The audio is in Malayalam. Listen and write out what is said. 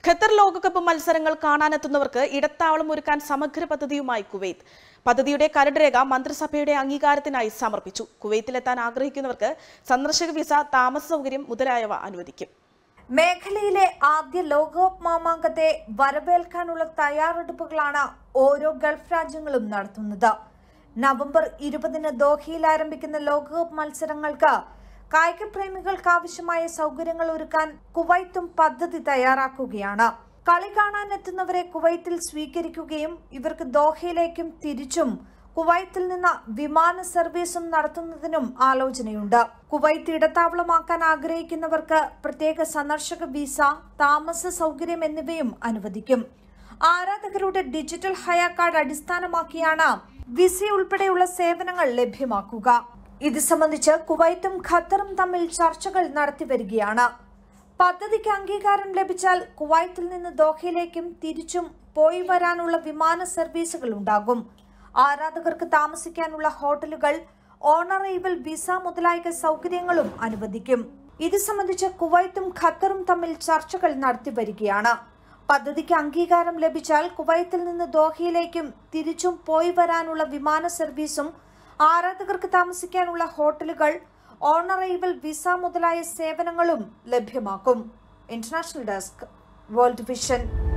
ഖത്തർ ലോകകപ്പ് മത്സരങ്ങൾ കാണാനെത്തുന്നവർക്ക് ഇടത്താവളം ഒരുക്കാൻ സമഗ്ര പദ്ധതിയുമായി കുവൈത്ത് പദ്ധതിയുടെ കരട് രേഖ മന്ത്രിസഭയുടെ അംഗീകാരത്തിനായി സമർപ്പിച്ചു കുവൈത്തിലെത്താൻ ആഗ്രഹിക്കുന്നവർക്ക് സന്ദർശക വിസ താമസ സൗകര്യം മുതലായവ അനുവദിക്കും മേഖലയിലെ ആദ്യ ലോകകപ്പ് മാമാങ്കത്തെ വരവേൽക്കാനുള്ള തയ്യാറെടുപ്പുകളാണ് ഓരോ ഗൾഫ് രാജ്യങ്ങളും നടത്തുന്നത് നവംബർ ഇരുപതിന് ദോഹയിൽ ആരംഭിക്കുന്ന ലോകകപ്പ് മത്സരങ്ങൾക്ക് കായിക പ്രേമികൾക്ക് ആവശ്യമായ സൗകര്യങ്ങൾ ഒരുക്കാൻ കുവൈത്തും പദ്ധതി തയ്യാറാക്കുകയാണ് കളി കാണാനെത്തുന്നവരെ കുവൈത്തിൽ സ്വീകരിക്കുകയും ഇവർക്ക് ദോഹയിലേക്കും തിരിച്ചും കുവൈത്തിൽ നിന്ന് വിമാന സർവീസും നടത്തുന്നതിനും ആലോചനയുണ്ട് കുവൈത്ത് ഇടത്താവളമാക്കാൻ ആഗ്രഹിക്കുന്നവർക്ക് പ്രത്യേക സന്ദർശക വിസ താമസ സൗകര്യം എന്നിവയും അനുവദിക്കും ആരാധകരുടെ ഡിജിറ്റൽ ഹയ കാർഡ് അടിസ്ഥാനമാക്കിയാണ് വിസ ഉൾപ്പെടെയുള്ള സേവനങ്ങൾ ലഭ്യമാക്കുക ഇത് സംബന്ധിച്ച് കുവൈത്തും ഖത്തറും തമ്മിൽ ചർച്ചകൾ നടത്തിവരികയാണ് പദ്ധതിക്ക് അംഗീകാരം ലഭിച്ചാൽ കുവൈത്തിൽ നിന്ന് ദോഹയിലേക്കും തിരിച്ചും പോയി വരാനുള്ള വിമാന സർവീസുകൾ ഉണ്ടാകും ആരാധകർക്ക് താമസിക്കാനുള്ള ഹോട്ടലുകൾ ഓണറൈവൽ വിസ മുതലായ സൗകര്യങ്ങളും അനുവദിക്കും ഇത് സംബന്ധിച്ച് കുവൈത്തും ഖത്തറും തമ്മിൽ ചർച്ചകൾ നടത്തി വരികയാണ് പദ്ധതിക്ക് അംഗീകാരം ലഭിച്ചാൽ കുവൈത്തിൽ നിന്ന് ദോഹയിലേക്കും തിരിച്ചും പോയി വരാനുള്ള വിമാന സർവീസും ആരാധകർക്ക് താമസിക്കാനുള്ള ഹോട്ടലുകൾ ഓണറൈവൽ വിസ മുതലായ സേവനങ്ങളും ലഭ്യമാക്കും ഇന്റർനാഷണൽ ഡെസ്ക് വേൾഡ് വിഷൻ